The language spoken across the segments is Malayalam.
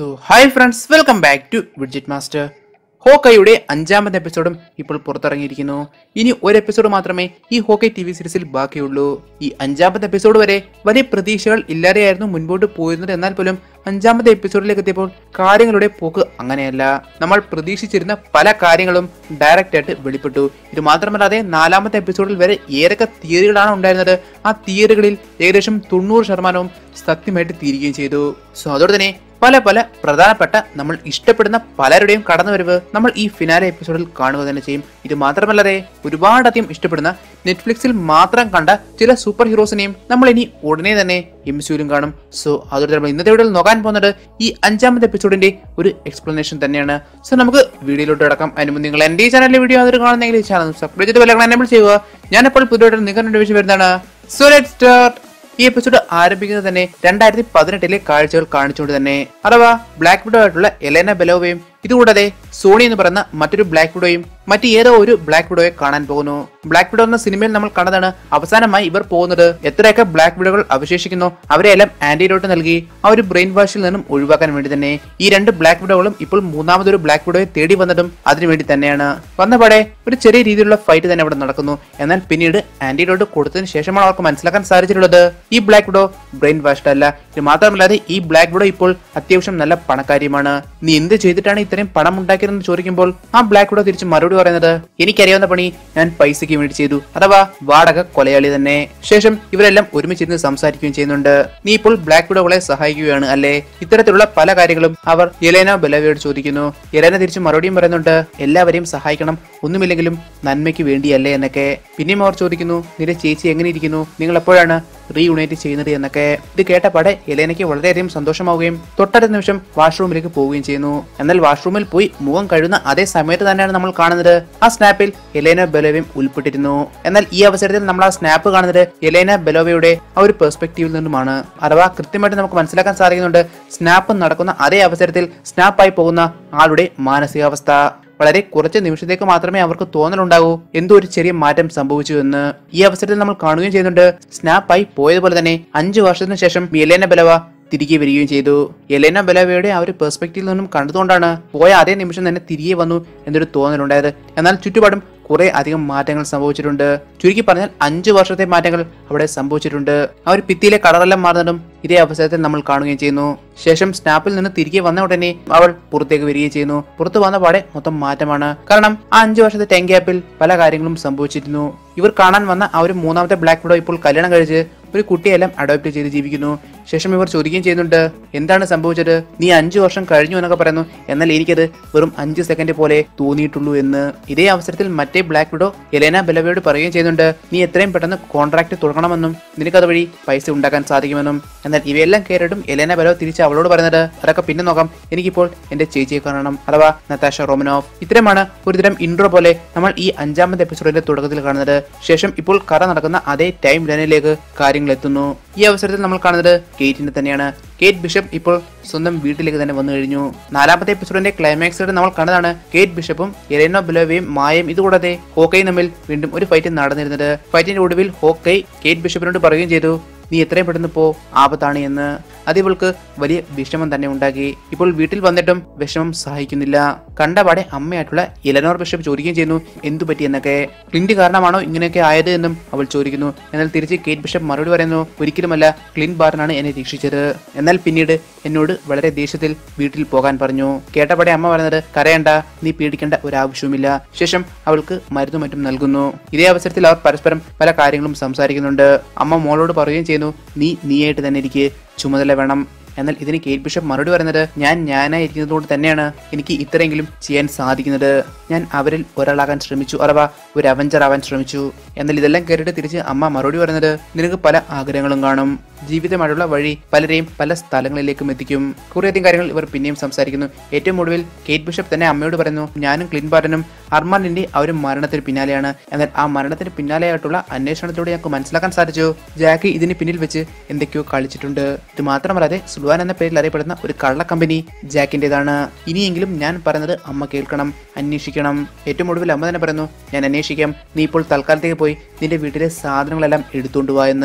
so hi friends welcome back to widget master ഹോക്കയുടെ അഞ്ചാമത്തെ എപ്പിസോഡും ഇപ്പോൾ പുറത്തിറങ്ങിയിരിക്കുന്നു ഇനി ഒരു എപ്പിസോഡ് മാത്രമേ ഈ ഹോക്കൈ ടി വി സീരീസിൽ ബാക്കിയുള്ളൂ ഈ അഞ്ചാമത്തെ എപ്പിസോഡ് വരെ വലിയ പ്രതീക്ഷകൾ ഇല്ലാതെയായിരുന്നു മുൻപോട്ട് പോയിരുന്നത് എന്നാൽ പോലും അഞ്ചാമത്തെ എപ്പിസോഡിലേക്ക് എത്തിയപ്പോൾ കാര്യങ്ങളുടെ പോക്ക് അങ്ങനെയല്ല നമ്മൾ പ്രതീക്ഷിച്ചിരുന്ന പല കാര്യങ്ങളും ഡയറക്റ്റ് ആയിട്ട് വെളിപ്പെട്ടു ഇത് മാത്രമല്ലാതെ നാലാമത്തെ എപ്പിസോഡിൽ വരെ ഏതൊക്കെ തിയറികളാണ് ഉണ്ടായിരുന്നത് ആ തിയറികളിൽ ഏകദേശം തൊണ്ണൂറ് ശതമാനവും സത്യമായിട്ട് തീരുകയും ചെയ്തു സോ അതോടെ തന്നെ പല പല പ്രധാനപ്പെട്ട നമ്മൾ ഇഷ്ടപ്പെടുന്ന പലരുടെയും കടന്നുവരവ് നമ്മൾ ഈ ഫിനാലെ എപ്പിസോഡിൽ കാണുക തന്നെ ചെയ്യും ഇത് മാത്രമല്ലാതെ ഒരുപാടധികം ഇഷ്ടപ്പെടുന്ന നെറ്റ്ഫ്ലിക്സിൽ മാത്രം കണ്ട ചില സൂപ്പർ ഹീറോസിനെയും നമ്മൾ ഇനി ഉടനെ തന്നെ എം സിയിലും കാണും സോ അതോടെ നമ്മൾ ഇന്നത്തെ വീഡിയോയിൽ നോക്കാൻ പോകുന്നത് ഈ അഞ്ചാമത്തെ എപ്പിസോഡിന്റെ ഒരു എക്സ്പ്ലനേഷൻ തന്നെയാണ് സോ നമുക്ക് വീഡിയോയിലോട്ട് കിടക്കാം അതിന് മുമ്പ് നിങ്ങൾ എന്റെ ഈ ചാനലിലെ വീഡിയോ അതിൽ കാണുന്നെങ്കിൽ ഈ ചാനൽ സബ്സ്ക്രൈബ് ചെയ്ത് വിലകൾ എനേബിൾ ചെയ്യുക ഞാനിപ്പോൾ പുതിയതായിട്ട് നിങ്ങൾക്ക് വിഷയം വരുന്നതാണ് സോ ലെറ്റ് സ്റ്റാർട്ട് ഈ എപ്പിസോഡ് ആരംഭിക്കുന്നത് തന്നെ രണ്ടായിരത്തി പതിനെട്ടിലെ കാഴ്ചകൾ കാണിച്ചുകൊണ്ട് തന്നെ അഥവാ ബ്ലാക്ക് വിഡോ ആയിട്ടുള്ള എലേന ബെലോവയും ഇതുകൂടാതെ സോണി എന്ന് പറയുന്ന മറ്റൊരു ബ്ലാക്ക് വിഡോയും മറ്റ് ഏതോ ഒരു ബ്ലാക്ക് വിഡോയെ കാണാൻ പോകുന്നു ബ്ലാക്ക് വിഡോ എന്ന സിനിമയിൽ നമ്മൾ കണ്ടതാണ് അവസാനമായി ഇവർ പോകുന്നത് എത്രയൊക്കെ ബ്ലാക്ക് വിഡോകൾ അവശേഷിക്കുന്നു അവരെയെല്ലാം ആന്റിഡോട്ട് നൽകി ആ ഒരു ബ്രെയിൻ വാഷിൽ നിന്നും ഒഴിവാക്കാൻ വേണ്ടി തന്നെ ഈ രണ്ട് ബ്ലാക്ക് വിഡോകളും ഇപ്പോൾ മൂന്നാമതൊരു ബ്ലാക്ക് വിഡോയെ തേടി വന്നതും അതിനുവേണ്ടി തന്നെയാണ് വന്നപാടെ ഒരു ചെറിയ രീതിയിലുള്ള ഫൈറ്റ് തന്നെ അവിടെ നടക്കുന്നു എന്നാൽ പിന്നീട് ആന്റിഡോട്ട് കൊടുത്തതിന് ശേഷമാണ് അവർക്ക് മനസ്സിലാക്കാൻ സാധിച്ചിട്ടുള്ളത് ഈ ബ്ലാക്ക് വിഡോ ബ്രെയിൻ വാഷ്ഡ് അല്ല ഇത് മാത്രമല്ലാതെ ഈ ബ്ലാക്ക് വിഡോ ഇപ്പോൾ അത്യാവശ്യം നല്ല പണക്കാരിയുമാണ് നീ എന്ത് ചെയ്തിട്ടാണ് ഇത്രയും പണം ഉണ്ടാക്കിയതെന്ന് ചോദിക്കുമ്പോൾ ആ ബ്ലാക്ക് വിഡോ തിരിച്ച് മറുപടി പറയുന്നത് എനിക്കറിയാവുന്ന പണി ഞാൻ പൈസയ്ക്ക് വേണ്ടി ചെയ്തു അഥവാ വാടക കൊലയാളി തന്നെ ശേഷം ഇവരെല്ലാം ഒരുമിച്ചിരുന്ന് സംസാരിക്കുകയും ചെയ്യുന്നുണ്ട് നീ ഇപ്പോൾ ബ്ലാക്ക് വിഡോകളെ സഹായിക്കുകയാണ് അല്ലേ ഇത്തരത്തിലുള്ള പല കാര്യങ്ങളും അവർ യെലേന ബെലവയോട് ചോദിക്കുന്നു യെലേന തിരിച്ച് മറുപടിയും പറയുന്നുണ്ട് എല്ലാവരെയും സഹായിക്കണം ഒന്നുമില്ലെങ്കിലും നന്മയ്ക്ക് വേണ്ടിയല്ലേ എന്നൊക്കെ പിന്നെയും അവർ ചോദിക്കുന്നു നിന്റെ ചേച്ചി എങ്ങനെ ഇരിക്കുന്നു നിങ്ങൾ എപ്പോഴാണ് റീയുണൈറ്റ് ചെയ്യുന്നത് എന്നൊക്കെ ഇത് കേട്ടപാടെ എലേനയ്ക്ക് വളരെയധികം സന്തോഷമാവുകയും തൊട്ടടുത്ത നിമിഷം വാഷ്റൂമിലേക്ക് പോവുകയും ചെയ്യുന്നു എന്നാൽ വാഷ്റൂമിൽ പോയി മുഖം കഴുകുന്ന അതേ സമയത്ത് തന്നെയാണ് നമ്മൾ കാണുന്നത് ആ സ്നാപ്പിൽ എലേന ബെലോവയും ഉൾപ്പെട്ടിരുന്നു എന്നാൽ ഈ അവസരത്തിൽ നമ്മൾ ആ സ്നാപ്പ് കാണുന്നത് എലേന ബെലോവയുടെ ആ ഒരു പെർസ്പെക്റ്റീവിൽ നിന്നുമാണ് അഥവാ കൃത്യമായിട്ട് നമുക്ക് മനസ്സിലാക്കാൻ സാധിക്കുന്നുണ്ട് സ്നാപ്പ് നടക്കുന്ന അതേ അവസരത്തിൽ സ്നാപ്പായി പോകുന്ന ആളുടെ മാനസികാവസ്ഥ വളരെ കുറച്ച് നിമിഷത്തേക്ക് മാത്രമേ അവർക്ക് തോന്നലുണ്ടാകൂ എന്തോ ഒരു ചെറിയ മാറ്റം സംഭവിച്ചു എന്ന് ഈ അവസരത്തിൽ നമ്മൾ കാണുകയും ചെയ്യുന്നുണ്ട് സ്നാപ്പായി പോയതുപോലെ തന്നെ അഞ്ചു വർഷത്തിന് ശേഷം യെലേന ബലവ തിരികെ വരികയും ചെയ്തു യെലേന ബലവയുടെ ആ ഒരു പെർസ്പെക്റ്റീവിൽ നിന്നും കണ്ടതുകൊണ്ടാണ് പോയ അതേ നിമിഷം തന്നെ തിരികെ വന്നു എന്നൊരു തോന്നലുണ്ടായത് എന്നാൽ ചുറ്റുപാടും കുറെ അധികം മാറ്റങ്ങൾ സംഭവിച്ചിട്ടുണ്ട് ചുരുക്കി പറഞ്ഞാൽ അഞ്ചു വർഷത്തെ മാറ്റങ്ങൾ അവിടെ സംഭവിച്ചിട്ടുണ്ട് ആ ഒരു ഭിത്തിയിലെ കളറെല്ലാം മാറുന്നതും ഇതേ അവസരത്തിൽ നമ്മൾ കാണുകയും ചെയ്യുന്നു ശേഷം സ്നാപ്പിൽ നിന്ന് തിരികെ വന്ന ഉടനെ അവൾ പുറത്തേക്ക് വരികയും ചെയ്യുന്നു പുറത്തു വന്ന പാടെ മൊത്തം മാറ്റമാണ് കാരണം ആ അഞ്ചു വർഷത്തെ ടൈം ഗ്യാപ്പിൽ പല കാര്യങ്ങളും സംഭവിച്ചിരുന്നു ഇവർ കാണാൻ വന്ന ആ ഒരു മൂന്നാമത്തെ ബ്ലാക്ക് വിഡോ ഇപ്പോൾ കല്യാണം കഴിച്ച് ഒരു കുട്ടിയെല്ലാം അഡോപ്റ്റ് ചെയ്ത് ജീവിക്കുന്നു ശേഷം ഇവർ ചോദിക്കുകയും ചെയ്യുന്നുണ്ട് എന്താണ് സംഭവിച്ചത് നീ അഞ്ചു വർഷം കഴിഞ്ഞു എന്നൊക്കെ പറയുന്നു എന്നാൽ എനിക്കത് വെറും അഞ്ച് സെക്കൻഡ് പോലെ തോന്നിയിട്ടുള്ളൂ എന്ന് ഇതേ അവസരത്തിൽ മറ്റേ ബ്ലാക്ക് വിഡോ എലേന ബെലവയോട് പറയുകയും ചെയ്യുന്നുണ്ട് നീ എത്രയും പെട്ടെന്ന് കോൺട്രാക്ട് തുടങ്ങണമെന്നും നിനക്കത് വഴി പൈസ ഉണ്ടാക്കാൻ സാധിക്കുമെന്നും എന്നാൽ ഇവയെല്ലാം കേട്ടിട്ടും എലേന ബെലോ തിരിച്ച് അവളോട് പറയുന്നത് അതൊക്കെ പിന്നെ നോക്കാം എനിക്കിപ്പോൾ എന്റെ ചേച്ചിയെ കാണണം അഥവാ നതാഷ റോമനോഫ് ഇത്തരമാണ് ഒരുതരം ഇൻട്രോ പോലെ നമ്മൾ ഈ അഞ്ചാമത്തെ എപ്പിസോഡിന്റെ തുടക്കത്തിൽ കാണുന്നത് ശേഷം ഇപ്പോൾ കഥ നടക്കുന്ന അതേ ടൈം ലൈനിലേക്ക് കാര്യങ്ങൾ എത്തുന്നു ഈ അവസരത്തിൽ നമ്മൾ കാണുന്നത് കേറ്റിനെ തന്നെയാണ് കേറ്റ് ബിഷപ്പ് ഇപ്പോൾ സ്വന്തം വീട്ടിലേക്ക് തന്നെ വന്നു കഴിഞ്ഞു നാലാമത്തെ എപ്പിസോഡിന്റെ ക്ലൈമാക്സിലൂടെ നമ്മൾ കണ്ടതാണ് കേറ്റ് ബിഷപ്പും എലേനോ ബിലോവയും മായയും ഇതുകൂടാതെ ഹോക്കയും തമ്മിൽ വീണ്ടും ഒരു ഫൈറ്റ് നടന്നിരുന്നത് ഫൈറ്റിന്റെ ഒടുവിൽ ഹോക്കൈ കേറ്റ് ബിഷപ്പിനോട് പറയുകയും ചെയ്തു നീ എത്രയും പെട്ടെന്ന് പോ ആപത്താണ് എന്ന് അത് ഇവൾക്ക് വലിയ വിഷമം തന്നെ ഉണ്ടാക്കി ഇപ്പോൾ വീട്ടിൽ വന്നിട്ടും വിഷമം സഹായിക്കുന്നില്ല കണ്ടപാടെ അമ്മയായിട്ടുള്ള ഇലനോർ ബിഷപ്പ് ചോദിക്കുകയും ചെയ്യുന്നു എന്തു പറ്റി എന്നൊക്കെ ക്ലിന്റ് കാരണമാണോ ഇങ്ങനെയൊക്കെ ആയത് എന്നും അവൾ ചോദിക്കുന്നു എന്നാൽ തിരിച്ച് കേറ്റ് ബിഷപ്പ് മറുപടി പറയുന്നു ഒരിക്കലുമല്ല ക്ലിന്റ് ബാറിനാണ് എന്നെ രക്ഷിച്ചത് എന്നാൽ പിന്നീട് എന്നോട് വളരെ ദേഷ്യത്തിൽ വീട്ടിൽ പോകാൻ പറഞ്ഞു കേട്ടപാടെ അമ്മ പറയുന്നത് കരയണ്ട നീ പേടിക്കേണ്ട ഒരാവശ്യവുമില്ല ശേഷം അവൾക്ക് മരുന്നും മറ്റും നൽകുന്നു ഇതേ അവസരത്തിൽ അവർ പരസ്പരം പല കാര്യങ്ങളും സംസാരിക്കുന്നുണ്ട് അമ്മ മോളോട് പറയുകയും ചെയ്യുന്നു നീ നീയായിട്ട് തന്നെ എനിക്ക് ചുമതല വേണം എന്നാൽ ഇതിന് കേറ്റ് ബിഷപ്പ് മറുപടി പറയുന്നത് ഞാൻ ഞാനായിരിക്കുന്നത് കൊണ്ട് തന്നെയാണ് എനിക്ക് ഇത്രയെങ്കിലും ചെയ്യാൻ സാധിക്കുന്നത് ഞാൻ അവരിൽ ഒരാളാകാൻ ശ്രമിച്ചു അഥവാ ഒരു അവഞ്ചർ ആവാൻ ശ്രമിച്ചു എന്നാൽ ഇതെല്ലാം കേട്ടിട്ട് തിരിച്ച് അമ്മ മറുപടി പറയുന്നത് നിനക്ക് പല ആഗ്രഹങ്ങളും കാണും ജീവിതമായിട്ടുള്ള വഴി പലരെയും പല സ്ഥലങ്ങളിലേക്കും എത്തിക്കും കുറേയധികം കാര്യങ്ങൾ ഇവർ പിന്നെയും സംസാരിക്കുന്നു ഏറ്റവും ഒടുവിൽ കേറ്റ് ബിഷപ്പ് തന്നെ അമ്മയോട് പറയുന്നു ഞാനും ക്ലിൻ ബാർട്ടനും അർമാനിന്റെ ആ ഒരു മരണത്തിന് പിന്നാലെയാണ് എന്നാൽ ആ മരണത്തിന് പിന്നാലെയായിട്ടുള്ള അന്വേഷണത്തിലൂടെ ഞങ്ങൾക്ക് മനസ്സിലാക്കാൻ സാധിച്ചു ജാക്കി ഇതിന് പിന്നിൽ വെച്ച് എന്തൊക്കെയോ കളിച്ചിട്ടുണ്ട് ഇത് മാത്രമല്ലാതെ സുൽവാൻ എന്ന പേരിൽ അറിയപ്പെടുന്ന ഒരു കള്ള കമ്പനി ജാക്കിൻ്റെതാണ് ഇനിയെങ്കിലും ഞാൻ പറയുന്നത് അമ്മ കേൾക്കണം അന്വേഷിക്കണം ഏറ്റവും ഒടുവിൽ അമ്മ തന്നെ പറയുന്നു ഞാൻ അന്വേഷിക്കാം നീ ഇപ്പോൾ തൽക്കാലത്തേക്ക് പോയി നിന്റെ വീട്ടിലെ സാധനങ്ങളെല്ലാം എടുത്തുകൊണ്ട് വാ എന്ന്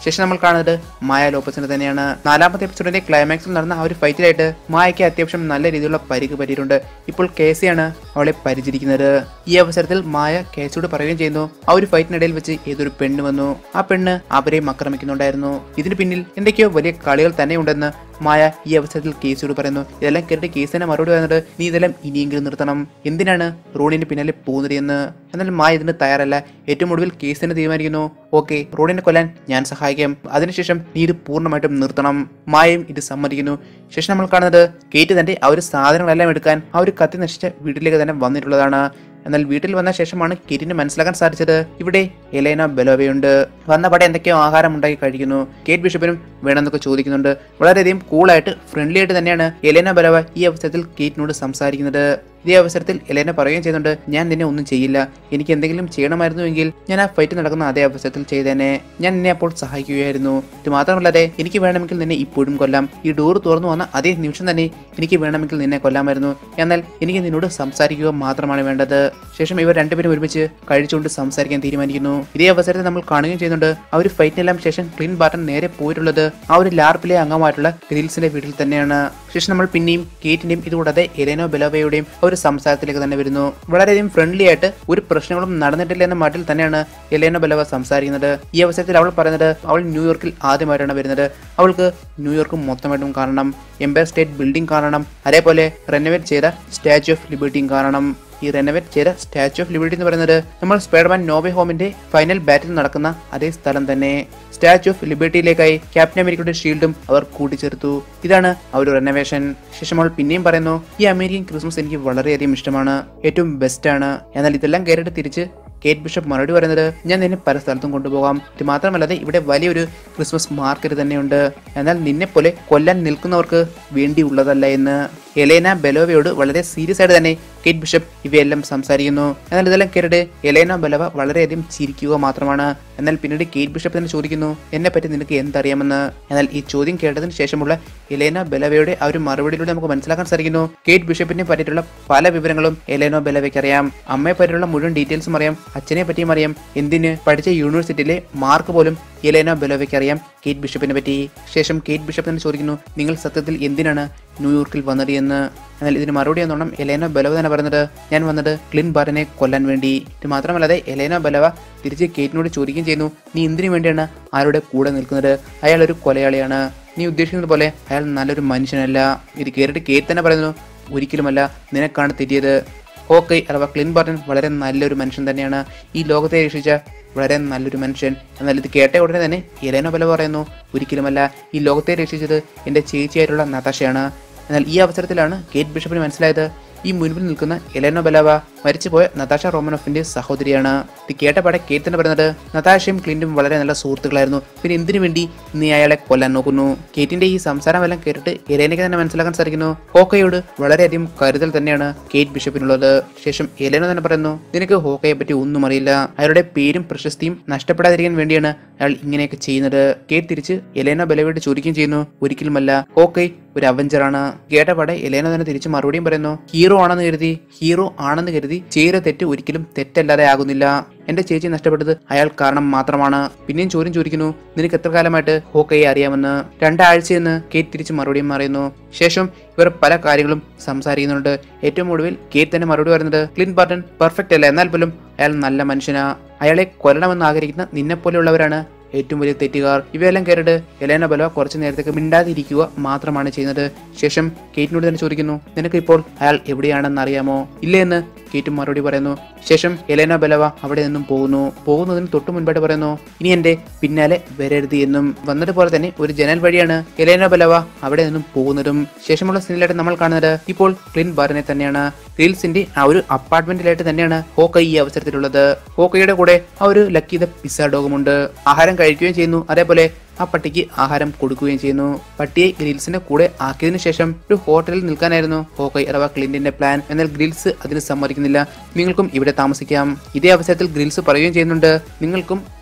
ശേഷം നമ്മൾ കാണുന്നത് മായ ലോപ്പസിനെ തന്നെയാണ് നാലാമത്തെ എപ്പിസോഡിന്റെ ക്ലൈമാക്സിൽ നടന്ന ആ ഒരു ഫൈറ്റിലായിട്ട് മായയ്ക്ക് അത്യാവശ്യം നല്ല രീതിയിലുള്ള പരിക്ക് പറ്റിയിട്ടുണ്ട് ഇപ്പോൾ കേസിയാണ് അവളെ പരിചരിക്കുന്നത് ഈ അവസരത്തിൽ മായ കേസിയോട് പറയുകയും ചെയ്യുന്നു ആ ഒരു ഫൈറ്റിനിടയിൽ വെച്ച് ഏതൊരു പെണ്ണ് വന്നു ആ പെണ്ണ് അവരെയും ആക്രമിക്കുന്നുണ്ടായിരുന്നു ഇതിന് പിന്നിൽ എന്തൊക്കെയോ വലിയ കളികൾ തന്നെ ഉണ്ടെന്ന് മായ ഈ അവസരത്തിൽ കേസിയോട് പറയുന്നു ഇതെല്ലാം കേട്ടിട്ട് കേസിനെ മറുപടി പറയുന്നത് നീ ഇതെല്ലാം ഇനിയെങ്കിലും നിർത്തണം എന്തിനാണ് റോഡിന്റെ പിന്നാലെ പോകുന്നത് എന്ന് എന്നാൽ മായ ഇതിന് തയ്യാറല്ല ഏറ്റവും ഒടുവിൽ കേസിനെ തീരുമാനിക്കുന്നു ഓക്കെ റോഡിനെ കൊല്ലാൻ ഞാൻ സഹായിക്കാം അതിനുശേഷം നീ ഇത് പൂർണ്ണമായിട്ടും നിർത്തണം മായയും ഇത് സമ്മതിക്കുന്നു ശേഷം നമ്മൾ കാണുന്നത് കേറ്റ് തന്റെ ആ ഒരു സാധനങ്ങളെല്ലാം എടുക്കാൻ ആ ഒരു കത്തി നശിച്ച വീട്ടിലേക്ക് തന്നെ വന്നിട്ടുള്ളതാണ് എന്നാൽ വീട്ടിൽ വന്ന ശേഷമാണ് കിരിന് മനസ്സിലാക്കാൻ സാധിച്ചത് ഇവിടെ എലേന ബലോവയുണ്ട് വന്ന പടെ എന്തൊക്കെയോ ആഹാരം ഉണ്ടാക്കി കഴിക്കുന്നു കേറ്റ് ബിഷപ്പിനും വേണമെന്നൊക്കെ ചോദിക്കുന്നുണ്ട് വളരെയധികം കൂളായിട്ട് ഫ്രണ്ട്ലി ആയിട്ട് തന്നെയാണ് എലേന ബലോവ ഈ അവസരത്തിൽ കേറ്റിനോട് സംസാരിക്കുന്നത് ഇതേ അവസരത്തിൽ എലേന പറയുകയും ചെയ്യുന്നുണ്ട് ഞാൻ നിന്നെ ഒന്നും ചെയ്യില്ല എനിക്ക് എന്തെങ്കിലും ചെയ്യണമായിരുന്നുവെങ്കിൽ ഞാൻ ആ ഫൈറ്റ് നടക്കുന്ന അതേ അവസരത്തിൽ ചെയ്തേനെ ഞാൻ നിന്നെ അപ്പോൾ സഹായിക്കുകയായിരുന്നു ഇത് മാത്രമല്ലാതെ എനിക്ക് വേണമെങ്കിൽ നിന്നെ ഇപ്പോഴും കൊല്ലാം ഈ ഡോർ തുറന്നു വന്ന അതേ നിമിഷം തന്നെ എനിക്ക് വേണമെങ്കിൽ നിന്നെ കൊല്ലാമായിരുന്നു എന്നാൽ എനിക്ക് നിന്നോട് സംസാരിക്കുക മാത്രമാണ് വേണ്ടത് ശേഷം ഇവർ രണ്ടുപേരും ഒരുമിച്ച് കഴിച്ചുകൊണ്ട് സംസാരിക്കാൻ തീരുമാനിക്കുന്നു ഇതേ അവസരത്തിൽ നമ്മൾ കാണുകയും ചെയ്യുന്നുണ്ട് ആ ഒരു ഫൈറ്റിനെല്ലാം ശേഷം ക്ലിൻ ബാർട്ടൺ നേരെ പോയിട്ടുള്ളത് ആ ഒരു ലാർപ്പിലെ അംഗമായിട്ടുള്ള ഗ്രിൽസിന്റെ വീട്ടിൽ തന്നെയാണ് ശേഷം നമ്മൾ പിന്നെയും കേറ്റിന്റെയും ഇതുകൂടാതെ എലേനോ ബെലോവയുടെയും ആ ഒരു സംസാരത്തിലേക്ക് തന്നെ വരുന്നു വളരെയധികം ഫ്രണ്ട്ലി ആയിട്ട് ഒരു പ്രശ്നങ്ങളും നടന്നിട്ടില്ല എന്ന മട്ടിൽ തന്നെയാണ് എലേനോ ബെലോവ സംസാരിക്കുന്നത് ഈ അവസരത്തിൽ അവൾ പറയുന്നത് അവൾ ന്യൂയോർക്കിൽ ആദ്യമായിട്ടാണ് വരുന്നത് അവൾക്ക് ന്യൂയോർക്ക് മൊത്തമായിട്ടും കാണണം എംപയർ സ്റ്റേറ്റ് ബിൽഡിംഗ് കാണണം അതേപോലെ റെനോവേറ്റ് ചെയ്ത സ്റ്റാച്യു ഓഫ് ലിബർട്ടിയും കാണണം ഈ റെനോവേറ്റ് ചെയ്ത സ്റ്റാച്യു ഓഫ് ലിബർട്ടി എന്ന് പറയുന്നത് നമ്മൾ സ്പൈഡർമാൻ നോവേ ഹോമിന്റെ ഫൈനൽ ബാറ്റിൽ നടക്കുന്ന അതേ സ്ഥലം തന്നെ സ്റ്റാച്യു ഓഫ് ലിബർട്ടിയിലേക്കായി ക്യാപ്റ്റൻ അമേരിക്കയുടെ ഷീൽഡും അവർ കൂട്ടിച്ചേർത്തു ഇതാണ് ആ ഒരു റെനോവേഷൻ ശേഷം അവൾ പിന്നെയും പറയുന്നു ഈ അമേരിക്കൻ ക്രിസ്മസ് എനിക്ക് വളരെയധികം ഇഷ്ടമാണ് ഏറ്റവും ബെസ്റ്റ് ആണ് എന്നാൽ ഇതെല്ലാം കയറിയിട്ട് തിരിച്ച് കേറ്റ് ബിഷപ്പ് മറുപടി പറയുന്നത് ഞാൻ നിന്നെ പല സ്ഥലത്തും കൊണ്ടുപോകാം ഇത് മാത്രമല്ലാതെ ഇവിടെ വലിയൊരു ക്രിസ്മസ് മാർക്കറ്റ് തന്നെയുണ്ട് എന്നാൽ നിന്നെ പോലെ കൊല്ലാൻ നിൽക്കുന്നവർക്ക് വേണ്ടിയുള്ളതല്ല എന്ന് എലേന ബെലോവയോട് വളരെ സീരിയസ് ആയിട്ട് തന്നെ കേറ്റ് ബിഷപ്പ് ഇവയെല്ലാം സംസാരിക്കുന്നു എന്നാൽ ഇതെല്ലാം കേട്ടിട്ട് എലേന ബെലോവ വളരെയധികം ചിരിക്കുക മാത്രമാണ് എന്നാൽ പിന്നീട് കേറ്റ് ബിഷപ്പ് തന്നെ ചോദിക്കുന്നു എന്നെ പറ്റി നിനക്ക് എന്തറിയാമെന്ന് എന്നാൽ ഈ ചോദ്യം കേട്ടതിന് ശേഷമുള്ള എലേന ബെലവയുടെ ആ ഒരു മറുപടിയിലൂടെ നമുക്ക് മനസ്സിലാക്കാൻ സാധിക്കുന്നു കേറ്റ് ബിഷപ്പിനെ പറ്റിയിട്ടുള്ള പല വിവരങ്ങളും എലേനോ ബെലവയ്ക്ക് അറിയാം അമ്മയെ പറ്റിയുള്ള മുഴുവൻ ഡീറ്റെയിൽസും അറിയാം അച്ഛനെ പറ്റിയും അറിയാം എന്തിന് പഠിച്ച യൂണിവേഴ്സിറ്റിയിലെ മാർക്ക് പോലും എലേനോ ബെലോവയ്ക്ക് അറിയാം കേറ്റ് ബിഷപ്പിനെ പറ്റി ശേഷം കേറ്റ് ബിഷപ്പ് തന്നെ ചോദിക്കുന്നു നിങ്ങൾ സത്യത്തിൽ എന്തിനാണ് ന്യൂയോർക്കിൽ വന്നത് എന്ന് എന്നാൽ ഇതിന് മറുപടി എന്നോണം എലേനോ ബലവ തന്നെ പറയുന്നത് ഞാൻ വന്നത് ക്ലിൻ ബാറിനെ കൊല്ലാൻ വേണ്ടി ഇത് മാത്രമല്ലാതെ എലേനോ ബലവ തിരിച്ച് കേറ്റിനോട് ചോദിക്കുകയും ചെയ്യുന്നു നീ എന്തിനു വേണ്ടിയാണ് ആരുടെ കൂടെ നിൽക്കുന്നത് അയാൾ ഒരു കൊലയാളിയാണ് നീ ഉദ്ദേശിക്കുന്നത് പോലെ അയാൾ നല്ലൊരു മനുഷ്യനല്ല ഇത് കേട്ടിട്ട് കേറ്റ് തന്നെ പറയുന്നു ഒരിക്കലുമല്ല നിനക്കാണ് തെറ്റിയത് ഓക്കെ അഥവാ ക്ലിൻ ബാർട്ടൻ വളരെ നല്ലൊരു മനുഷ്യൻ തന്നെയാണ് ഈ ലോകത്തെ രക്ഷിച്ച വളരെ നല്ലൊരു മനുഷ്യൻ എന്നാൽ ഇത് കേട്ട ഉടനെ തന്നെ എലേനോ ബല പറയുന്നു ഒരിക്കലുമല്ല ഈ ലോകത്തെ രക്ഷിച്ചത് എൻ്റെ ചേച്ചിയായിട്ടുള്ള നതാശയാണ് എന്നാൽ ഈ അവസരത്തിലാണ് കേറ്റ് ബിഷപ്പിന് മനസ്സിലായത് ഈ മുൻപിൽ നിൽക്കുന്ന എലേനോ ബലാവ മരിച്ചുപോയ നതാഷ റോമനോഫിന്റെ സഹോദരിയാണ് ഇത് കേട്ടപാടെ കേറ്റ് തന്നെ പറയുന്നത് നതാഷയും ക്ലിന്റും വളരെ നല്ല സുഹൃത്തുക്കളായിരുന്നു പിന്നെ എന്തിനു വേണ്ടി നീ അയാളെ കൊല്ലാൻ നോക്കുന്നു കേറ്റിന്റെ ഈ സംസാരമെല്ലാം കേട്ടിട്ട് എലേനയ്ക്ക് തന്നെ മനസ്സിലാക്കാൻ സാധിക്കുന്നു ഹോക്കയോട് വളരെയധികം കരുതൽ തന്നെയാണ് കേറ്റ് ബിഷപ്പിനുള്ളത് ശേഷം എലേനോ തന്നെ പറയുന്നു നിനക്ക് ഹോക്കയെ പറ്റി ഒന്നും അറിയില്ല അയാളുടെ പേരും പ്രശസ്തിയും നഷ്ടപ്പെടാതിരിക്കാൻ വേണ്ടിയാണ് അയാൾ ഇങ്ങനെയൊക്കെ ചെയ്യുന്നത് കേറ്റ് തിരിച്ച് എലേന ബലവയോട് ചോദിക്കുകയും ചെയ്യുന്നു ഒരിക്കലുമല്ല ഹോക്കൈ ഒരു അവഞ്ചറാണ് കേട്ടപാടെ എലേന തന്നെ തിരിച്ച് മറുപടിയും പറയുന്നു ഹീറോ ആണെന്ന് കരുതി ഹീറോ ആണെന്ന് കരുതി ചെയ്ത തെറ്റ് ഒരിക്കലും തെറ്റല്ലാതെ ആകുന്നില്ല എന്റെ ചേച്ചി നഷ്ടപ്പെട്ടത് അയാൾ കാരണം മാത്രമാണ് പിന്നെയും ചോദ്യം ചോദിക്കുന്നു നിനക്ക് എത്ര കാലമായിട്ട് ഹോക്കയെ അറിയാമെന്ന് രണ്ടാഴ്ചയെന്ന് കേറ്റ് തിരിച്ച് മറുപടിയും പറയുന്നു ശേഷം ഇവർ പല കാര്യങ്ങളും സംസാരിക്കുന്നുണ്ട് ഏറ്റവും ഒടുവിൽ കേറ്റ് തന്നെ മറുപടി പറയുന്നത് ക്ലിൻ ബാർട്ടൺ പെർഫെക്റ്റ് അല്ല എന്നാൽ പോലും അയാൾ നല്ല മനുഷ്യനാ അയാളെ കൊല്ലണമെന്ന് ആഗ്രഹിക്കുന്ന നിന്നെ പോലെയുള്ളവരാണ് ഏറ്റവും വലിയ തെറ്റുകാർ ഇവയെല്ലാം കേട്ടിട്ട് എലേന ബലോ കുറച്ചു നേരത്തേക്ക് മിണ്ടാതിരിക്കുക മാത്രമാണ് ചെയ്യുന്നത് ശേഷം കേറ്റിനോട് തന്നെ ചോദിക്കുന്നു നിനക്ക് ഇപ്പോൾ അയാൾ എവിടെയാണെന്ന് അറിയാമോ ഇല്ലേ എന്ന് കേറ്റും മറുപടി പറയുന്നു ശേഷം എലേന ബലവ അവിടെ നിന്നും പോകുന്നു പോകുന്നതിന് തൊട്ടു മുൻപായിട്ട് പറയുന്നു ഇനി എന്റെ പിന്നാലെ വരരുത് എന്നും വന്നതുപോലെ തന്നെ ഒരു ജനൽ വഴിയാണ് എലേന ബലവ അവിടെ നിന്നും പോകുന്നതും ശേഷമുള്ള സീനിലായിട്ട് നമ്മൾ കാണുന്നത് ഇപ്പോൾ ക്ലിൻ ബാറിനെ തന്നെയാണ് റീൽസിന്റെ ആ ഒരു അപ്പാർട്ട്മെന്റിലായിട്ട് തന്നെയാണ് ഹോക്കൈ ഈ അവസരത്തിലുള്ളത് ഹോക്കയുടെ കൂടെ ആ ഒരു ലക്കി ദ പിസ്സ ഡോഗുമുണ്ട് ആഹാരം കഴിക്കുകയും ചെയ്യുന്നു അതേപോലെ ആ പട്ടിക്ക് ആഹാരം കൊടുക്കുകയും ചെയ്യുന്നു പട്ടിയെ ഗ്രിൽസിന്റെ കൂടെ ആക്കിയതിനു ശേഷം ഒരു ഹോട്ടലിൽ നിൽക്കാനായിരുന്നു ഹോക്കൈ അഥവാ ക്ലിന്റിന്റെ പ്ലാൻ എന്നാൽ ഗ്രിൽസ് അതിന് സമ്മതിക്കുന്നില്ല നിങ്ങൾക്കും ഇവിടെ താമസിക്കാം ഇതേ അവസരത്തിൽ ഗ്രിൽസ് പറയുകയും ചെയ്യുന്നുണ്ട് നിങ്ങൾക്കും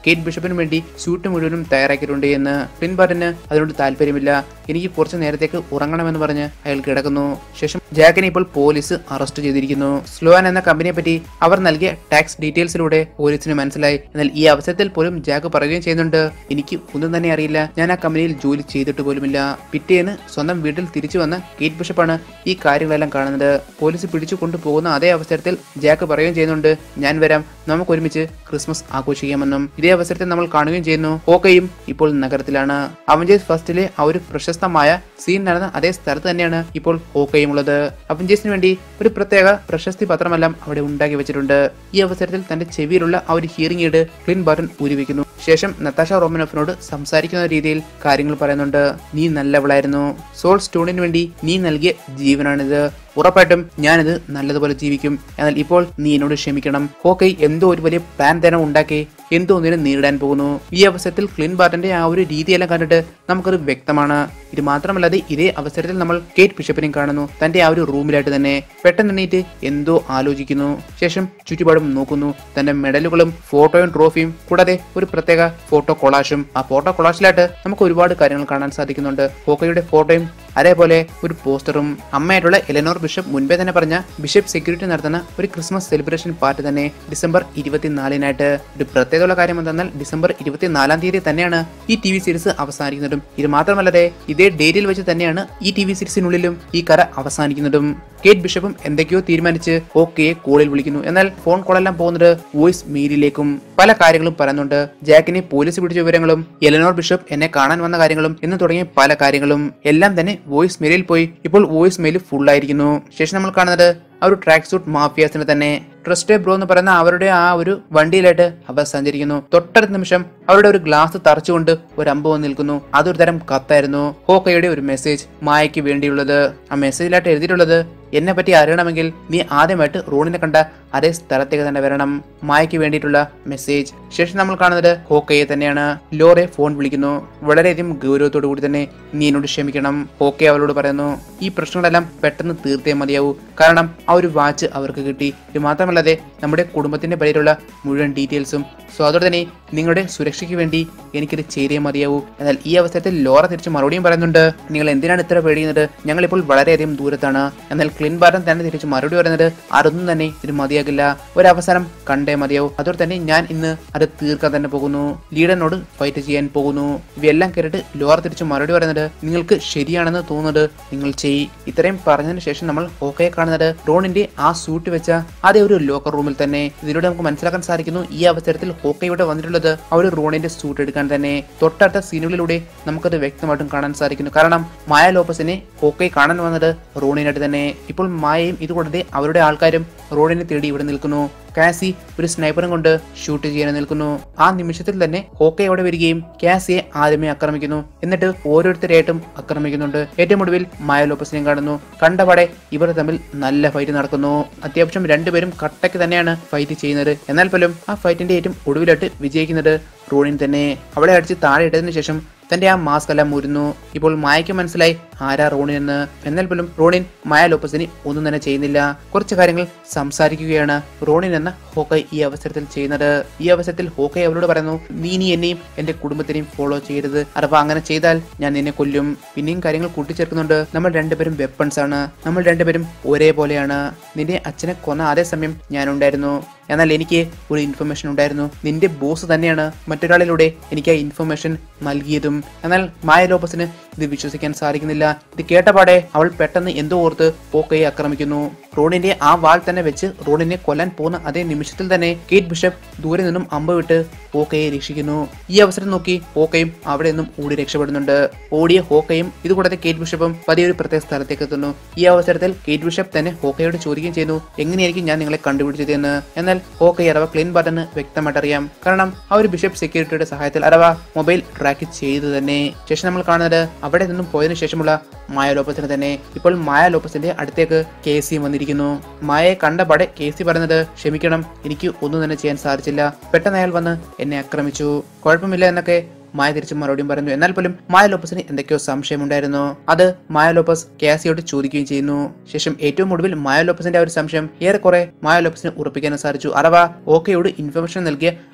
കേറ്റ് ബിഷപ്പിന് വേണ്ടി സ്യൂട്ട് മുഴുവനും തയ്യാറാക്കിയിട്ടുണ്ട് എന്ന് ക്ലിൻ ബാർട്ടന് അതിനോട് താല്പര്യമില്ല എനിക്ക് കുറച്ച് നേരത്തേക്ക് ഉറങ്ങണമെന്ന് പറഞ്ഞ് അയാൾ കിടക്കുന്നു ശേഷം ജാക്കിനെ ഇപ്പോൾ പോലീസ് അറസ്റ്റ് ചെയ്തിരിക്കുന്നു സ്ലോവാൻ എന്ന കമ്പനിയെ പറ്റി അവർ നൽകിയ ടാക്സ് ഡീറ്റെയിൽസിലൂടെ പോലീസിന് മനസ്സിലായി എന്നാൽ ഈ അവസരത്തിൽ പോലും ജാക്ക് പറയുകയും ചെയ്യുന്നുണ്ട് എനിക്ക് ഒന്നും തന്നെ അറിയില്ല ഞാൻ ആ കമ്പനിയിൽ ജോലി ചെയ്തിട്ട് പോലുമില്ല പിറ്റേന്ന് സ്വന്തം വീട്ടിൽ തിരിച്ചു വന്ന കേറ്റ് ബിഷപ്പാണ് ഈ കാര്യങ്ങളെല്ലാം കാണുന്നത് പോലീസ് പിടിച്ചു കൊണ്ടുപോകുന്ന അതേ അവസരത്തിൽ ജാക്ക് പറയുകയും ചെയ്യുന്നുണ്ട് ഞാൻ വരാം നമുക്ക് ഒരുമിച്ച് ക്രിസ്മസ് ആഘോഷിക്കാമെന്നും ഇതേ അവസരത്തിൽ നമ്മൾ കാണുകയും ചെയ്യുന്നു ഓക്കയും ഇപ്പോൾ നഗരത്തിലാണ് അവഞ്ചേഴ്സ് ഫസ്റ്റിലെ ആ ഒരു പ്രശസ്തമായ സീൻ നടന്ന അതേ സ്ഥലത്ത് തന്നെയാണ് ഇപ്പോൾ ഓക്കയും ഉള്ളത് അവഞ്ചേഴ്സിന് വേണ്ടി ഒരു പ്രത്യേക പ്രശസ്തി പത്രമെല്ലാം അവിടെ ഉണ്ടാക്കി വെച്ചിട്ടുണ്ട് ഈ അവസരത്തിൽ തന്റെ ചെവിയിലുള്ള ആ ഒരു ഹിയറിംഗ് എയ്ഡ് ക്ലിൻ ബാർട്ടൻ ഊരിവെക്കുന്നു ശേഷം നത്താഷ റോമനോഫിനോട് സംസാരിക്കുന്ന രീതിയിൽ കാര്യങ്ങൾ പറയുന്നുണ്ട് നീ നല്ലവളായിരുന്നു സോൾ സ്റ്റോണിന് വേണ്ടി നീ നൽകിയ ജീവനാണിത് ഉറപ്പായിട്ടും ഞാനിത് നല്ലതുപോലെ ജീവിക്കും എന്നാൽ ഇപ്പോൾ നീ എന്നോട് ക്ഷമിക്കണം ഹോക്കൈ എന്തോ ഒരു വലിയ പ്ലാൻ തന്നെ ഉണ്ടാക്കി എന്തോ ഒന്നിനെ നേരിടാൻ പോകുന്നു ഈ അവസരത്തിൽ ക്ലിൻ ബാർട്ടന്റെ ആ ഒരു രീതിയെല്ലാം കണ്ടിട്ട് നമുക്കത് വ്യക്തമാണ് ഇത് മാത്രമല്ലാതെ ഇതേ അവസരത്തിൽ നമ്മൾ കേറ്റ് ബിഷപ്പിനെയും കാണുന്നു തന്റെ ആ ഒരു റൂമിലായിട്ട് തന്നെ പെട്ടെന്ന് എണ്ണീറ്റ് എന്തോ ആലോചിക്കുന്നു ശേഷം ചുറ്റുപാടും നോക്കുന്നു തന്റെ മെഡലുകളും ഫോട്ടോയും ട്രോഫിയും കൂടാതെ ഒരു പ്രത്യേക ഫോട്ടോ കൊളാഷും ആ ഫോട്ടോ കൊളാഷിലായിട്ട് നമുക്ക് ഒരുപാട് കാര്യങ്ങൾ കാണാൻ സാധിക്കുന്നുണ്ട് ഹോക്കയുടെ ഫോട്ടോയും അതേപോലെ ഒരു പോസ്റ്ററും അമ്മയായിട്ടുള്ള എലനോർ ബിഷപ്പ് മുൻപേ തന്നെ പറഞ്ഞ ബിഷപ്പ് സെക്യൂരിറ്റി നടത്തുന്ന ഒരു ക്രിസ്മസ് സെലിബ്രേഷൻ പാർട്ടി തന്നെ ഡിസംബർ ഇരുപത്തിനാലിനായിട്ട് ഒരു പ്രത്യേകതയുള്ള കാര്യം എന്തെന്നാൽ ഡിസംബർ ഇരുപത്തിനാലാം തീയതി തന്നെയാണ് ഈ ടി വി സീരീസ് അവസാനിക്കുന്നതും ഇത് മാത്രമല്ലാതെ ഇതേ ഡേറ്റിൽ വെച്ച് തന്നെയാണ് ഈ ടി വി സീരീസിനുള്ളിലും ഈ കഥ അവസാനിക്കുന്നതും കേറ്റ് ബിഷപ്പും എന്തൊക്കെയോ തീരുമാനിച്ച് ഓക്കെ കോളിൽ വിളിക്കുന്നു എന്നാൽ ഫോൺ കോളെല്ലാം പോകുന്നത് വോയിസ് മെയിലിലേക്കും പല കാര്യങ്ങളും പറയുന്നുണ്ട് ജാക്കിനെ പോലീസ് പിടിച്ച വിവരങ്ങളും എലനോർ ബിഷപ്പ് എന്നെ കാണാൻ വന്ന കാര്യങ്ങളും എന്ന് തുടങ്ങിയ പല കാര്യങ്ങളും എല്ലാം തന്നെ വോയിസ് മെയിലിൽ പോയി ഇപ്പോൾ വോയിസ് മെയിൽ ഫുൾ ആയിരിക്കുന്നു ശേഷം നമ്മൾ കാണുന്നത് ആ ഒരു ട്രാക്ക് സൂട്ട് മാഫിയാസിന് തന്നെ ട്രസ്റ്റ് ബ്രോ എന്ന് പറയുന്ന അവരുടെ ആ ഒരു വണ്ടിയിലായിട്ട് അവർ സഞ്ചരിക്കുന്നു തൊട്ടടുത്ത നിമിഷം അവരുടെ ഒരു ഗ്ലാസ് തറച്ചുകൊണ്ട് ഒരു അമ്പ് വന്ന് നിൽക്കുന്നു അതൊരു തരം കത്തായിരുന്നു ഹോക്കയുടെ ഒരു മെസ്സേജ് മായയ്ക്ക് വേണ്ടിയുള്ളത് ആ മെസ്സേജിലായിട്ട് എഴുതിയിട്ടുള്ളത് എന്നെ പറ്റി അറിയണമെങ്കിൽ നീ ആദ്യമായിട്ട് റോണിനെ കണ്ട അതേ സ്ഥലത്തേക്ക് തന്നെ വരണം മായയ്ക്ക് വേണ്ടിയിട്ടുള്ള മെസ്സേജ് ശേഷം നമ്മൾ കാണുന്നത് ഹോക്കയെ തന്നെയാണ് ലോറെ ഫോൺ വിളിക്കുന്നു വളരെയധികം ഗൗരവത്തോടു കൂടി തന്നെ നീ എന്നോട് ക്ഷമിക്കണം ഹോക്കെ അവളോട് പറയുന്നു ഈ പ്രശ്നങ്ങളെല്ലാം പെട്ടെന്ന് തീർത്തേ മതിയാവൂ കാരണം ആ ഒരു വാച്ച് അവർക്ക് കിട്ടി ഇത് മാത്രമല്ലാതെ നമ്മുടെ കുടുംബത്തിന്റെ പേരിലുള്ള മുഴുവൻ ഡീറ്റെയിൽസും സോ അതോടെ തന്നെ നിങ്ങളുടെ സുരക്ഷയ്ക്ക് വേണ്ടി എനിക്കിത് ചെയ്തേ മതിയാവൂ എന്നാൽ ഈ അവസരത്തിൽ ലോറ തിരിച്ച് മറുപടിയും പറയുന്നുണ്ട് നിങ്ങൾ എന്തിനാണ് ഇത്ര പേടിയുന്നത് ഞങ്ങളിപ്പോൾ വളരെയധികം ദൂരത്താണ് എന്നാൽ ക്ലിൻ ബാരൻ തന്നെ തിരിച്ച് മറുപടി പറയുന്നത് അതൊന്നും തന്നെ ഇത് മതിയാകില്ല ഒരവസരം കണ്ടേ മതിയാവൂ അതോടെ തന്നെ ഞാൻ ഇന്ന് അത് തീർക്കാൻ തന്നെ പോകുന്നു ലീഡറിനോട് ഫൈറ്റ് ചെയ്യാൻ പോകുന്നു ഇവയെല്ലാം കേട്ടിട്ട് ലോറ തിരിച്ച് മറുപടി പറയുന്നത് നിങ്ങൾക്ക് ശരിയാണെന്ന് തോന്നുന്നത് നിങ്ങൾ ചെയ് ഇത്രയും പറഞ്ഞതിന് ശേഷം നമ്മൾ ഹോക്കയെ കാണുന്നത് റോണിന്റെ ആ സൂട്ട് വെച്ച അതേ ഒരു ലോക്കർ റൂമിൽ തന്നെ ഇതിലൂടെ നമുക്ക് മനസ്സിലാക്കാൻ സാധിക്കുന്നു ഈ അവസരത്തിൽ ഹോക്ക ഇവിടെ വന്നിട്ടുള്ളത് ആ ഒരു റോണിന്റെ സൂട്ട് എടുക്കാൻ തന്നെ തൊട്ടടുത്ത സീനുകളിലൂടെ നമുക്കത് വ്യക്തമായിട്ടും കാണാൻ സാധിക്കുന്നു കാരണം മായ ലോപ്പസിനെ ഹോക്കയെ കാണാൻ വന്നത് റോണിനായിട്ട് തന്നെ ഇപ്പോൾ മായയും ഇതുകൂടാതെ അവരുടെ ആൾക്കാരും റോണിനെ തേടി ഇവിടെ നിൽക്കുന്നു കാസി ഒരു സ്നൈപ്പറും കൊണ്ട് ഷൂട്ട് ചെയ്യാൻ നിൽക്കുന്നു ആ നിമിഷത്തിൽ തന്നെ ഹോക്കെ അവിടെ വരികയും കാസിയെ ആദ്യമേ ആക്രമിക്കുന്നു എന്നിട്ട് ഓരോരുത്തരെയായിട്ടും ആക്രമിക്കുന്നുണ്ട് ഏറ്റവും ഒടുവിൽ മായ ലോപ്പസിനെയും കാണുന്നു കണ്ടപാടെ ഇവർ തമ്മിൽ നല്ല ഫൈറ്റ് നടക്കുന്നു അത്യാവശ്യം രണ്ടുപേരും കട്ടയ്ക്ക് തന്നെയാണ് ഫൈറ്റ് ചെയ്യുന്നത് എന്നാൽ പോലും ആ ഫൈറ്റിന്റെ ഏറ്റവും ഒടുവിലായിട്ട് വിജയിക്കുന്നത് റോണിൻ തന്നെ അവളെ അടിച്ച് താഴെ ഇട്ടതിനു ശേഷം തന്റെ ആ മാസ്ക് എല്ലാം മുരുന്നു ഇപ്പോൾ മായയ്ക്ക് മനസ്സിലായി ആരാ റോണിൻ എന്ന് എന്നാൽ പോലും റോണിൻ മായ ലോപ്പസിന് ഒന്നും തന്നെ ചെയ്യുന്നില്ല കുറച്ച് കാര്യങ്ങൾ സംസാരിക്കുകയാണ് റോണിൻ എന്ന ഹോക്കൈ ഈ അവസരത്തിൽ ചെയ്യുന്നത് ഈ അവസരത്തിൽ ഹോക്കൈ അവരോട് പറയുന്നു നീ നീ എന്നെയും എന്റെ കുടുംബത്തിനെയും ഫോളോ ചെയ്യരുത് അഥവാ അങ്ങനെ ചെയ്താൽ ഞാൻ നിന്നെ കൊല്ലും പിന്നെയും കാര്യങ്ങൾ കൂട്ടിച്ചേർക്കുന്നുണ്ട് നമ്മൾ രണ്ടുപേരും വെപ്പൺസ് ആണ് നമ്മൾ രണ്ടുപേരും ഒരേപോലെയാണ് നിന്റെ അച്ഛനെ കൊന്ന അതേ സമയം ഞാനുണ്ടായിരുന്നു എന്നാൽ എനിക്ക് ഒരു ഇൻഫർമേഷൻ ഉണ്ടായിരുന്നു നിന്റെ ബോസ് തന്നെയാണ് മറ്റൊരാളിലൂടെ എനിക്ക് ആ ഇൻഫർമേഷൻ നൽകിയതും എന്നാൽ മായ ലോപ്പസിന് ഇത് വിശ്വസിക്കാൻ സാധിക്കുന്നില്ല ഇത് കേട്ടപാടെ അവൾ പെട്ടെന്ന് എന്തോ ഓർത്ത് പോക്കയെ ആക്രമിക്കുന്നു റോണിന്റെ ആ വാൾ തന്നെ വെച്ച് റോണിനെ കൊല്ലാൻ പോകുന്ന അതേ നിമിഷത്തിൽ തന്നെ കേറ്റ് ബിഷപ്പ് ദൂരെ നിന്നും അമ്പ് വിട്ട് ഹോക്കയെ രക്ഷിക്കുന്നു ഈ അവസരം നോക്കി ഹോക്കയും അവിടെ നിന്നും ഓടി രക്ഷപ്പെടുന്നുണ്ട് ഓടിയ ഹോക്കയും ഇതുകൂടാതെ കേറ്റ് ബിഷപ്പും പതിയെ ഒരു പ്രത്യേക സ്ഥലത്തേക്ക് എത്തുന്നു ഈ അവസരത്തിൽ കേറ്റ് ബിഷപ്പ് തന്നെ ഹോക്കയോട് ചോദിക്കുകയും ചെയ്യുന്നു എങ്ങനെയായിരിക്കും ഞാൻ നിങ്ങളെ കണ്ടുപിടിച്ചത് എന്ന് എന്നാൽ ഹോക്കൈ അഥവാ ക്ലീൻ ബട്ടന് വ്യക്തമായിട്ട് അറിയാം കാരണം ആ ഒരു ബിഷപ്പ് സെക്യൂരിറ്റിയുടെ സഹായത്തിൽ അഥവാ മൊബൈൽ ട്രാക്ക് ചെയ്തു തന്നെ ശേഷം നമ്മൾ കാണുന്നത് അവിടെ നിന്നും പോയതിനു ശേഷമുള്ള മായ ലോപ്പസിന് തന്നെ ഇപ്പോൾ മായ ലോപ്പസിന്റെ അടുത്തേക്ക് കെ സി വന്നിരിക്കുന്നു മായയെ കണ്ടപാടെ കെ സി പറഞ്ഞത് ക്ഷമിക്കണം എനിക്ക് ഒന്നും തന്നെ ചെയ്യാൻ സാധിച്ചില്ല പെട്ടെന്ന് അയാൾ വന്ന് എന്നെ ആക്രമിച്ചു കുഴപ്പമില്ല എന്നൊക്കെ മായ തിരിച്ച് മറുപടിയും പറഞ്ഞു എന്നാൽ പോലും മായ ലോപ്പസിന് എന്തൊക്കെയോ സംശയമുണ്ടായിരുന്നു അത് മായ ലോപ്പസ് കാസിയോട് ചോദിക്കുകയും ചെയ്യുന്നു ശേഷം ഏറ്റവും ഒടുവിൽ മായ ലോപ്പസിന്റെ ആ ഒരു സംശയം ഏറെക്കുറെ മായ ലോപ്പസിന് ഉറപ്പിക്കാനും സാധിച്ചു അഥവാ ഓക്കെയോട് ഇൻഫർമേഷൻ നൽകിയ ആ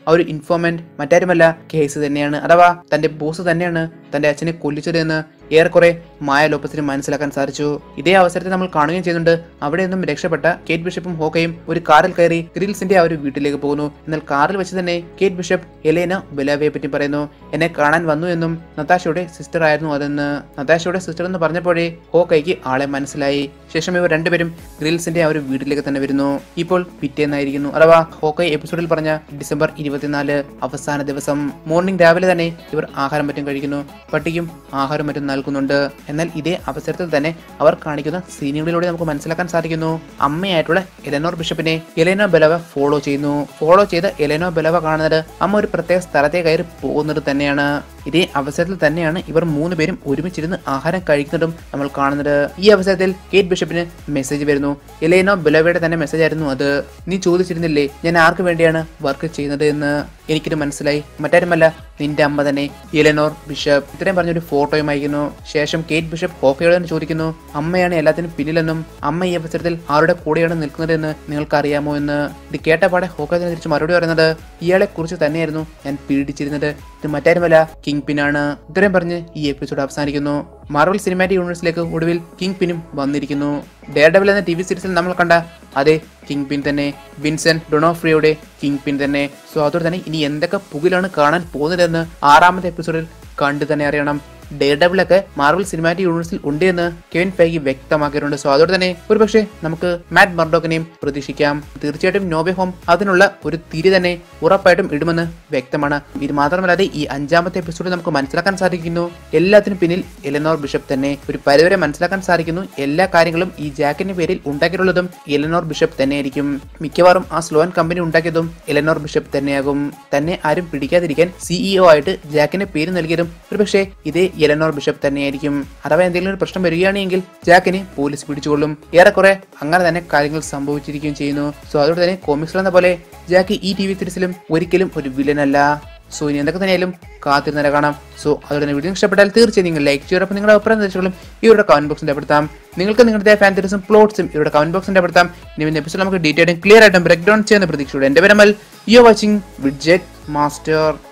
ആ ഒരു ഇൻഫോർമെന്റ് മറ്റാരുമല്ല കേസ് തന്നെയാണ് അഥവാ തന്റെ ബോസ് തന്നെയാണ് തന്റെ അച്ഛനെ കൊല്ലിച്ചത് എന്ന് ഏറെക്കുറെ മായ ലോപ്പസിന് മനസ്സിലാക്കാൻ സാധിച്ചു ഇതേ അവസരത്തിൽ നമ്മൾ കാണുകയും ചെയ്യുന്നുണ്ട് അവിടെ നിന്നും രക്ഷപ്പെട്ട കേറ്റ് ബിഷപ്പും ഹോക്കയും ഒരു കാറിൽ കയറി ഗ്രിൽസിന്റെ ആ ഒരു വീട്ടിലേക്ക് പോകുന്നു എന്നാൽ കാറിൽ വെച്ച് തന്നെ കേറ്റ് ബിഷപ്പ് എലേന ബെലാവയെ പറ്റി പറയുന്നു എന്നെ കാണാൻ വന്നു എന്നും നതാശയുടെ സിസ്റ്റർ ആയിരുന്നു അതെന്ന് നതാശയുടെ സിസ്റ്റർ എന്ന് പറഞ്ഞപ്പോഴേ ഹോക്കയ്ക്ക് ആളെ മനസ്സിലായി ശേഷം ഇവർ രണ്ടുപേരും ഗ്രിൽസിന്റെ ആ ഒരു വീട്ടിലേക്ക് തന്നെ വരുന്നു ഇപ്പോൾ പിറ്റേന്നായിരിക്കുന്നു അഥവാ ഹോക്കൈ എപ്പിസോഡിൽ പറഞ്ഞ ഡിസംബർ ഇരുപത്തിനാല് അവസാന ദിവസം മോർണിംഗ് രാവിലെ തന്നെ ഇവർ ആഹാരം മറ്റും കഴിക്കുന്നു പട്ടിക്കും ആഹാരം മറ്റും നൽകുന്നുണ്ട് എന്നാൽ ഇതേ അവസരത്തിൽ തന്നെ അവർ കാണിക്കുന്ന സീനുകളിലൂടെ നമുക്ക് മനസ്സിലാക്കാൻ സാധിക്കുന്നു അമ്മയായിട്ടുള്ള എലനോർ ബിഷപ്പിനെ എലേനോ ബെലവ ഫോളോ ചെയ്യുന്നു ഫോളോ ചെയ്ത് എലേനോ ബെലവ കാണുന്നത് അമ്മ ഒരു പ്രത്യേക സ്ഥലത്തെ കയറി പോകുന്നത് തന്നെയാണ് ഇതേ അവസരത്തിൽ തന്നെയാണ് ഇവർ മൂന്ന് പേരും ഒരുമിച്ചിരുന്ന് ആഹാരം കഴിക്കുന്നതും നമ്മൾ കാണുന്നത് ഈ അവസരത്തിൽ കേറ്റ് ബിഷപ്പിന് മെസ്സേജ് വരുന്നു എലേനോ ബെലവയുടെ തന്നെ മെസ്സേജ് ആയിരുന്നു അത് നീ ചോദിച്ചിരുന്നില്ലേ ഞാൻ ആർക്ക് വേണ്ടിയാണ് വർക്ക് ചെയ്യുന്നത് എന്ന് എനിക്കിത് മനസ്സിലായി മറ്റാരുമല്ല നിന്റെ അമ്മ തന്നെ എലനോർ ബിഷപ്പ് ഇത്രയും പറഞ്ഞൊരു ഫോട്ടോയും അയക്കുന്നു ശേഷം കേറ്റ് ബിഷപ്പ് ഹോക്കയോട് തന്നെ ചോദിക്കുന്നു അമ്മയാണ് എല്ലാത്തിനും പിന്നിലെന്നും അമ്മ ഈ അവസരത്തിൽ ആരുടെ കൂടെയാണ് നിൽക്കുന്നതെന്ന് നിങ്ങൾക്ക് അറിയാമോ എന്ന് ഇത് കേട്ടപാടെ ഹോക്ക തന്നെ തിരിച്ച് മറുപടി പറയുന്നത് ഇയാളെ കുറിച്ച് തന്നെയായിരുന്നു ഞാൻ പീഡിച്ചിരുന്നത് ഇത് മറ്റാരുമല്ല കിങ് പിനാണ് ഇത്രയും പറഞ്ഞ് ഈ എപ്പിസോഡ് അവസാനിക്കുന്നു മാർവൽ സിനിമാറ്റിക് യൂണിവേഴ്സിലേക്ക് ഒടുവിൽ കിങ് പിനും വന്നിരിക്കുന്നു ഡെയർ ഡെവൽ എന്ന ടി വി സീരീസിൽ നമ്മൾ കണ്ട അതേ കിങ് പിൻ തന്നെ വിൻസെന്റ് ഡൊണോഫ്രിയുടെ കിങ് പിൻ തന്നെ സോ അതോടെ തന്നെ ഇനി എന്തൊക്കെ പുകിലാണ് കാണാൻ പോകുന്നതെന്ന് ആറാമത്തെ എപ്പിസോഡിൽ കണ്ടു തന്നെ അറിയണം ഡെയർ ഡബിളൊക്കെ മാർവൽ സിനിമാറ്റിക് യൂണിവേഴ്സിൽ ഉണ്ട് എന്ന് കെവിൻ ഫൈഗി വ്യക്തമാക്കിയിട്ടുണ്ട് സോ അതോടെ തന്നെ ഒരുപക്ഷെ നമുക്ക് മാറ്റ് മർഡോക്കിനെയും പ്രതീക്ഷിക്കാം തീർച്ചയായിട്ടും നോബെ ഹോം അതിനുള്ള ഒരു തിരി തന്നെ ഉറപ്പായിട്ടും ഇടുമെന്ന് വ്യക്തമാണ് ഇത് മാത്രമല്ലാതെ ഈ അഞ്ചാമത്തെ എപ്പിസോഡിൽ നമുക്ക് മനസ്സിലാക്കാൻ സാധിക്കുന്നു എല്ലാത്തിനും പിന്നിൽ എലനോർ ബിഷപ്പ് തന്നെ ഒരു പരിവരെ മനസ്സിലാക്കാൻ സാധിക്കുന്നു എല്ലാ കാര്യങ്ങളും ഈ ജാക്കിന്റെ പേരിൽ ഉണ്ടാക്കിയിട്ടുള്ളതും എലനോർ ബിഷപ്പ് തന്നെയായിരിക്കും മിക്കവാറും ആ സ്ലോൻ കമ്പനി ഉണ്ടാക്കിയതും എലനോർ ബിഷപ്പ് തന്നെയാകും തന്നെ ആരും പിടിക്കാതിരിക്കാൻ സിഇഒ ആയിട്ട് ജാക്കിന്റെ പേര് നൽകിയതും ഒരുപക്ഷെ ഇതേ എലനോർ ബിഷപ്പ് തന്നെയായിരിക്കും അഥവാ എന്തെങ്കിലും ഒരു പ്രശ്നം വരികയാണെങ്കിൽ ജാക്കിനെ പോലീസ് പിടിച്ചുകൊള്ളും ഏറെക്കുറെ അങ്ങനെ തന്നെ കാര്യങ്ങൾ സംഭവിച്ചിരിക്കുകയും ചെയ്യുന്നു സോ അതുകൊണ്ട് തന്നെ കോമിക്സിൽ എന്ന പോലെ ജാക്കി ഈ ടി വി സീരീസിലും ഒരിക്കലും ഒരു വില്ലനല്ല സോ ഇനി എന്തൊക്കെ തന്നെയായാലും കാത്തിരുന്നേരെ കാണാം സോ അതുകൊണ്ട് തന്നെ വീഡിയോ ഇഷ്ടപ്പെട്ടാൽ തീർച്ചയായും നിങ്ങൾ ലൈക്ക് ചെയ്യുക നിങ്ങളുടെ അഭിപ്രായം നിർദ്ദേശങ്ങളും ഇവരുടെ കമന്റ് ബോക്സിൽ രേഖപ്പെടുത്താം നിങ്ങൾക്ക് നിങ്ങളുടെ ഫാൻ തിരിച്ചും പ്ലോട്ട്സും ഇവരുടെ കമന്റ് ബോക്സിൽ രേഖപ്പെടുത്താം ഇനി എപ്പിസോഡ് നമുക്ക് ഡീറ്റെയിലും ക്ലിയർ ആയിട്ടും ബ്രേക്ക് ഡൗൺ ചെയ്യുന്ന പ്രതീക്ഷയോടെ എന്റെ പേരമൽ യു വാച്ചിങ് വിഡ്ജെറ്റ് മാസ്റ്റർ